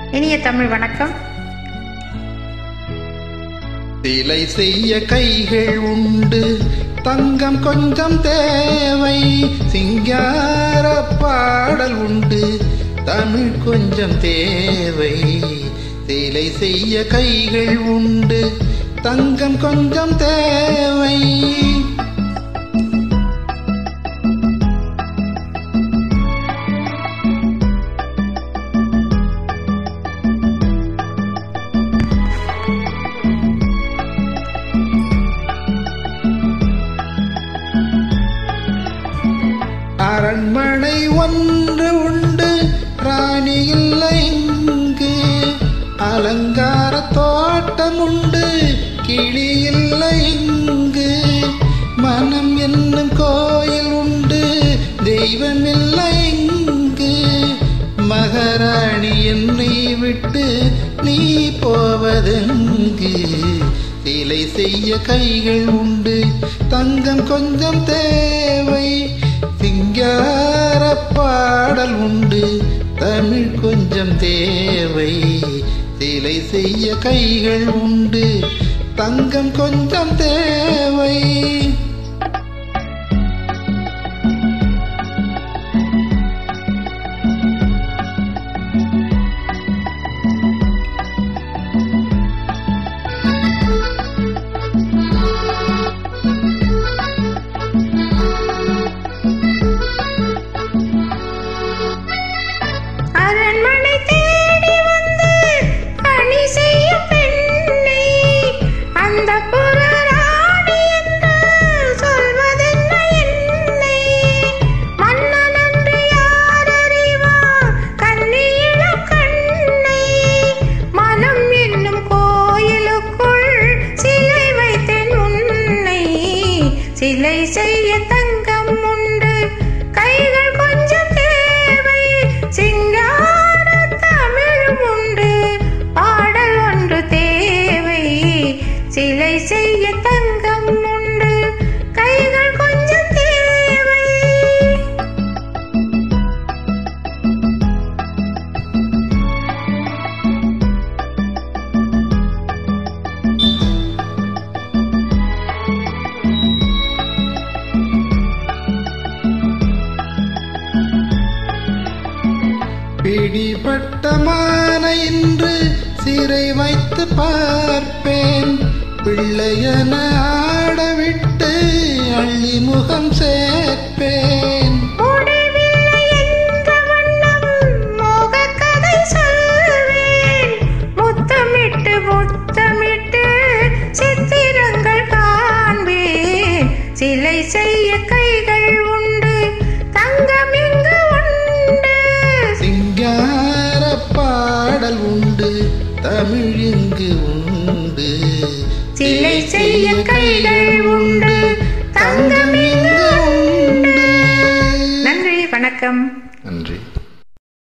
இனிய தமிழ் வணக்கம் சிலை செய்ய கைகள் உண்டு தங்கம் கொஞ்சம் தேவை சிங்கார பாடல் உண்டு தமிழ் கொஞ்சம் தேவை சிலை செய்ய கைகள் உண்டு தங்கம் கொஞ்சம் தேவை அரண்மனை ஒன்று உண்டு ராணி இல்லை இங்கு அலங்கார தோட்டம் உண்டு கிளி இல்லை இங்கு மனம் என்னும் கோயில் உண்டு தெய்வம் இல்லை இங்கு மகாராணி என்னை விட்டு நீ போவதெங்கு சிலை செய்ய கைகள் உண்டு தங்கம் கொஞ்சம் தேவை சிங்கார பாடல் உண்டு தமிழ் கொஞ்சம் தேவை சிலை செய்ய கைகள் உண்டு தங்கம் கொஞ்சம் தேவை அரண்மனை தேடி வந்து பணி செய்யும் பெண்ணை அந்த புறராணி என்று சொல்வதென்ன என்னை மன்னன் என்று யார் அறிவார் கண்ணியிடம் கண்ணை மனம் என்னும் கோயிலுக்குள் சிலை வைத்தேன் உன்னை சிலை செய்ய தங்கம் உண்டு கைகள் கொஞ்சம் தேவை சிங்கார தமிழும் உண்டு பாடல் ஒன்று தேவை சிலை செய்ய தங்கம் உண்டு கைகள் கொஞ்சம் தேவை பிடிபட்ட மானை இன்று சிறை வைத்து பார்ப்பேன் பிள்ளையன ஆடவிட்டு அள்ளி முகம் சேர்ப்பேன் முடிவில்லை என்ற வண்ணம் மோகக்கதை சொல்வேன். முத்தமிட்டு முத்தமிட்டு சித்திரங்கள் காண்பேன். சிலை செய்ய கைகள் உண்டு தங்கம் இங்கு உண்டு சிங்கார பாடல் உண்டு தமிழ் இங்கு உண்டு சிலை செய்ய கை